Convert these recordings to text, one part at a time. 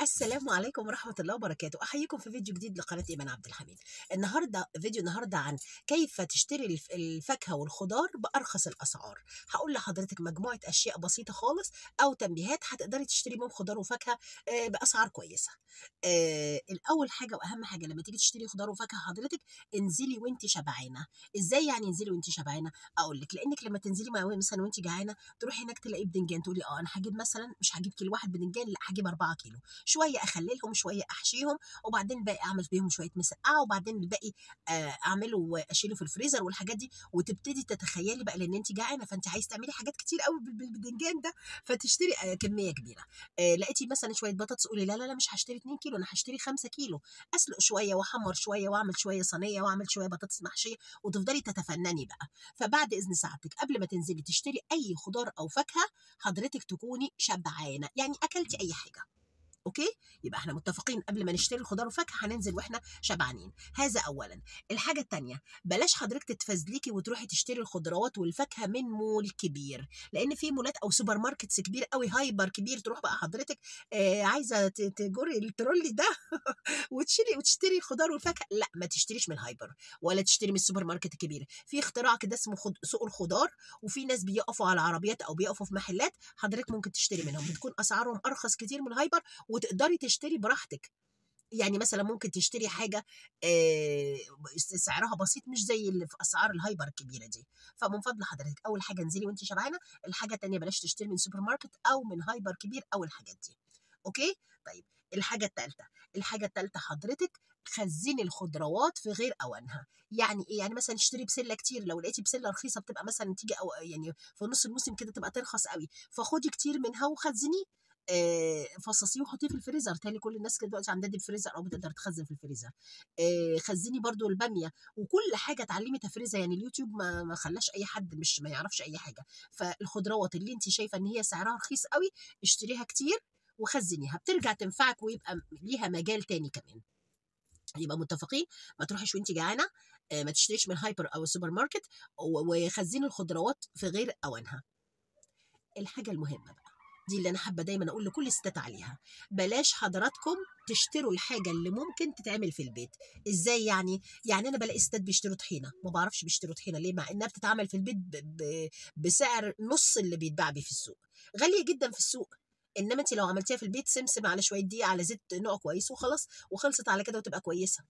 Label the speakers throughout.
Speaker 1: السلام عليكم ورحمة الله وبركاته أحييكم في فيديو جديد لقناة إيمان عبد الحميد النهاردة فيديو النهاردة عن كيف تشتري الف- الفاكهة والخضار بأرخص الأسعار هقول لحضرتك مجموعة أشياء بسيطة خالص أو تنبيهات هتقدري تشتري بهم خضار وفاكهة آه، بأسعار كويسة آه، الأول حاجة وأهم حاجة لما تيجي تشتري خضار وفاكهة حضرتك انزلي وانت شبعانة إزاي يعني انزلي وانت شبعانة أقول لك لأنك لما تنزلي مع مثلا وانت جعانة تروحي هناك تلاقي بدنجان تقولي اه أنا هجيب مثلا مش هجيب كيلو واحد بدنجان لا هجيب 4 كيلو شويه اخللهم شويه احشيهم وبعدين الباقي اعمل بيهم شويه مسقعه وبعدين الباقي آه، اعمله واشيله في الفريزر والحاجات دي وتبتدي تتخيلي بقى لان انت جعانه فانت عايز تعملي حاجات كتير قوي بال- بالبدنجان ده فتشتري آه، كميه كبيره آه، لقيتي مثلا شويه بطاطس قولي لا لا لا مش هشتري 2 كيلو انا هشتري 5 كيلو اسلق شويه واحمر شويه واعمل شويه صينيه واعمل شويه بطاطس محشيه وتفضلي تتفنني بقى فبعد اذن سعادتك قبل ما تنزلي تشتري اي خضار او فاكهه حضرتك تكوني شبعانه يعني اكلتي اي حاجه اوكي يبقى احنا متفقين قبل ما نشتري الخضار والفاكهه هننزل واحنا شبعانين هذا اولا الحاجه الثانيه بلاش حضرتك تتفزلكي وتروحي تشتري الخضروات والفاكهه من مول كبير لان في مولات او سوبر ماركتس كبير قوي هايبر كبير تروح بقى حضرتك آه عايزه ت- تجري الترولي ده وتشتري وتشتري الخضار والفاكهه لا ما تشتريش من الهايبر ولا تشتري من السوبر ماركت الكبير في اختراع كده اسمه خد... سوق الخضار وفي ناس بيقفوا على عربيات او بيقفوا في محلات حضرتك ممكن تشتري منهم بتكون اسعارهم ارخص كتير من الهايبر وتقدري تشتري براحتك يعني مثلا ممكن تشتري حاجه آه، سعرها بسيط مش زي اللي في اسعار الهايبر الكبيره دي فمن فضل حضرتك اول حاجه انزلي وانت شبعانه الحاجه التانيه بلاش تشتري من سوبر ماركت او من هايبر كبير او الحاجات دي اوكي طيب الحاجه الثالثه الحاجه الثالثه حضرتك خزني الخضروات في غير اوانها يعني ايه يعني مثلا اشتري بسله كتير لو لقيتي بسله رخيصه بتبقى مثلا تيجي او يعني في نص الموسم كده تبقى ترخص قوي فخدي كتير منها وخزنيه آه، فصصيه وحطيه في الفريزر تالي كل الناس كده دلوقتي عندها دي الفريزر او بتقدر تخزن في الفريزر آه، خزني برضو الباميه وكل حاجه اتعلمي تفريزها يعني اليوتيوب ما ما خلاش اي حد مش ما يعرفش اي حاجه فالخضروات اللي انت شايفه ان هي سعرها رخيص قوي اشتريها كتير وخزنيها بترجع تنفعك ويبقى ليها مجال تاني كمان يبقى متفقين ما تروحيش وانت جعانه آه، ما تشتريش من هايبر او السوبر ماركت و- وخزني الخضروات في غير اوانها الحاجه المهمه بقى دي اللي انا حابه دايما اقول لكل الستات عليها بلاش حضراتكم تشتروا الحاجه اللي ممكن تتعمل في البيت ازاي يعني يعني انا بلاقي ستات بيشتروا طحينه ما بعرفش بيشتروا طحينه ليه مع انها بتتعمل في البيت ب... ب... بسعر نص اللي بيتباع بيه في السوق غاليه جدا في السوق انما انت لو عملتيها في البيت سمسم على شويه دقيق على زيت نوع كويس وخلاص وخلصت على كده وتبقى كويسه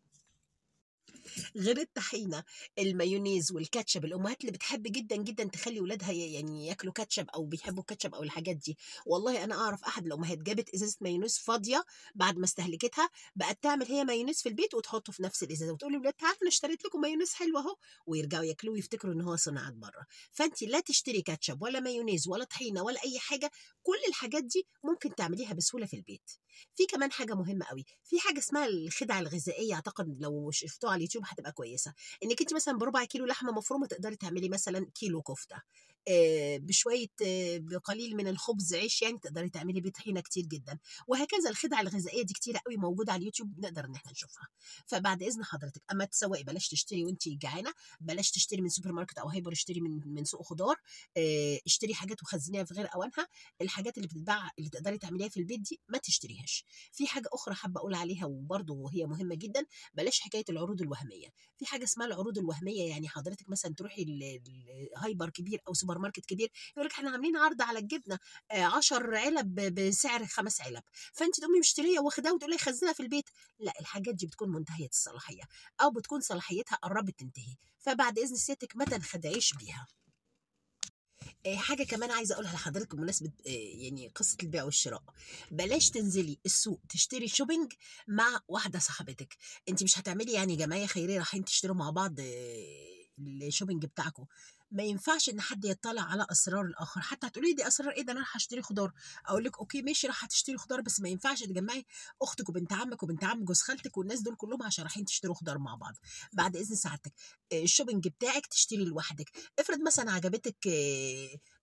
Speaker 1: غير الطحينه المايونيز والكاتشب الامهات اللي بتحب جدا جدا تخلي ولادها ي- يعني ياكلوا كاتشب او بيحبوا الكاتشب او الحاجات دي والله انا اعرف احد الامهات جابت ازازه مايونيز فاضيه بعد ما استهلكتها بقت تعمل هي مايونيز في البيت وتحطه في نفس الازازه وتقول للولاد تعالوا انا اشتريت لكم مايونيز حلو اهو ويرجعوا ياكلوه ويفتكروا ان هو صناعه بره فانت لا تشتري كاتشب ولا مايونيز ولا طحينه ولا اي حاجه كل الحاجات دي ممكن تعمليها بسهوله في البيت في كمان حاجه مهمه قوي في حاجه اسمها الخدع الغذائيه اعتقد لو شفتوها على اليوتيوب هتبقى كويسه انك انت مثلا بربع كيلو لحمه مفرومه تقدري تعملي مثلا كيلو كفته آه، بشويه آه، بقليل من الخبز عيش يعني تقدري تعملي بيه طحينه كتير جدا وهكذا الخدع الغذائيه دي كتيره قوي موجوده على اليوتيوب نقدر ان احنا نشوفها فبعد اذن حضرتك اما تسوقي بلاش تشتري وانت جعانه بلاش تشتري من سوبر ماركت او هايبر اشتري من من سوق خضار آه، اشتري حاجات وخزنيها في غير اوانها الحاجات اللي بتتباع اللي تقدري تعمليها في البيت دي ما تشتريهاش في حاجه اخرى حابه اقول عليها وبرضه هي مهمه جدا بلاش حكايه العروض الوهميه في حاجه اسمها العروض الوهميه يعني حضرتك مثلا تروحي ال- ال- هايبر كبير او سوبر ماركت كبير يقول لك احنا عاملين عرض على الجبنه 10 علب ب- بسعر خمس علب فانت تقومي مشتريه واخداها وتقولي خزنها في البيت لا الحاجات دي بتكون منتهيه الصلاحيه او بتكون صلاحيتها قربت تنتهي فبعد اذن سيادتك ما تنخدعيش بيها آه، حاجة كمان عايزة أقولها لحضرتك بمناسبة آه، يعني قصة البيع والشراء بلاش تنزلي السوق تشتري شوبينج مع واحدة صاحبتك أنت مش هتعملي يعني جمعية خيرية رايحين تشتروا مع بعض آه، الشوبينج بتاعكم ما ينفعش ان حد يطلع على اسرار الاخر حتى هتقولي دي اسرار ايه ده انا رايحه اشتري خضار اقول لك اوكي ماشي رايحه تشتري خضار بس ما ينفعش تجمعي اختك وبنت عمك وبنت عم جوز خالتك والناس دول كلهم عشان رايحين تشتروا خضار مع بعض بعد اذن سعادتك آه، الشوبينج بتاعك تشتري لوحدك افرض مثلا عجبتك آه،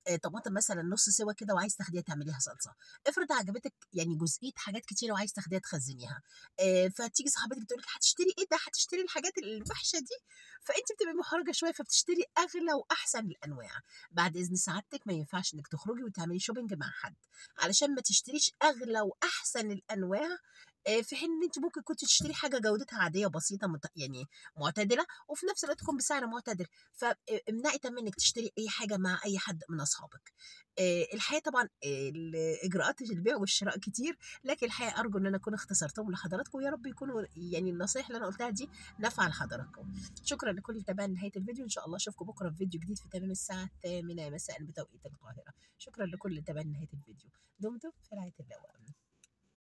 Speaker 1: آه، طماطم مثلا نص سوا كده وعايز تاخديها تعمليها صلصه افرض عجبتك يعني جزئيه حاجات كتيره وعايز تاخديها تخزنيها آه، فتيجي صاحبتك تقول لك هتشتري ايه ده هتشتري الحاجات الوحشه دي فانت بتبقي محرجه شويه فبتشتري اغلى واحسن الانواع بعد اذن سعادتك ما ينفعش انك تخرجي وتعملي شوبينج مع حد علشان ما تشتريش اغلى واحسن الانواع آه، في حين ان انت ممكن كنت تشتري حاجه جودتها عاديه بسيطه مت... يعني معتدله وفي نفس الوقت تكون بسعر معتدل فامنعي تماما انك تشتري اي حاجه مع اي حد من اصحابك آه، الحقيقه طبعا الاجراءات البيع والشراء كتير لكن الحقيقه ارجو ان انا اكون اختصرتهم لحضراتكم ويا رب يكونوا يعني النصائح اللي انا قلتها دي نافعه لحضراتكم شكرا لكل اللي تابعني نهايه الفيديو ان شاء الله اشوفكم بكره في فيديو جديد في تمام الساعه الثامنه مساء بتوقيت القاهره شكرا لكل اللي تابعني نهايه الفيديو دمتم في رعايه الله وامنه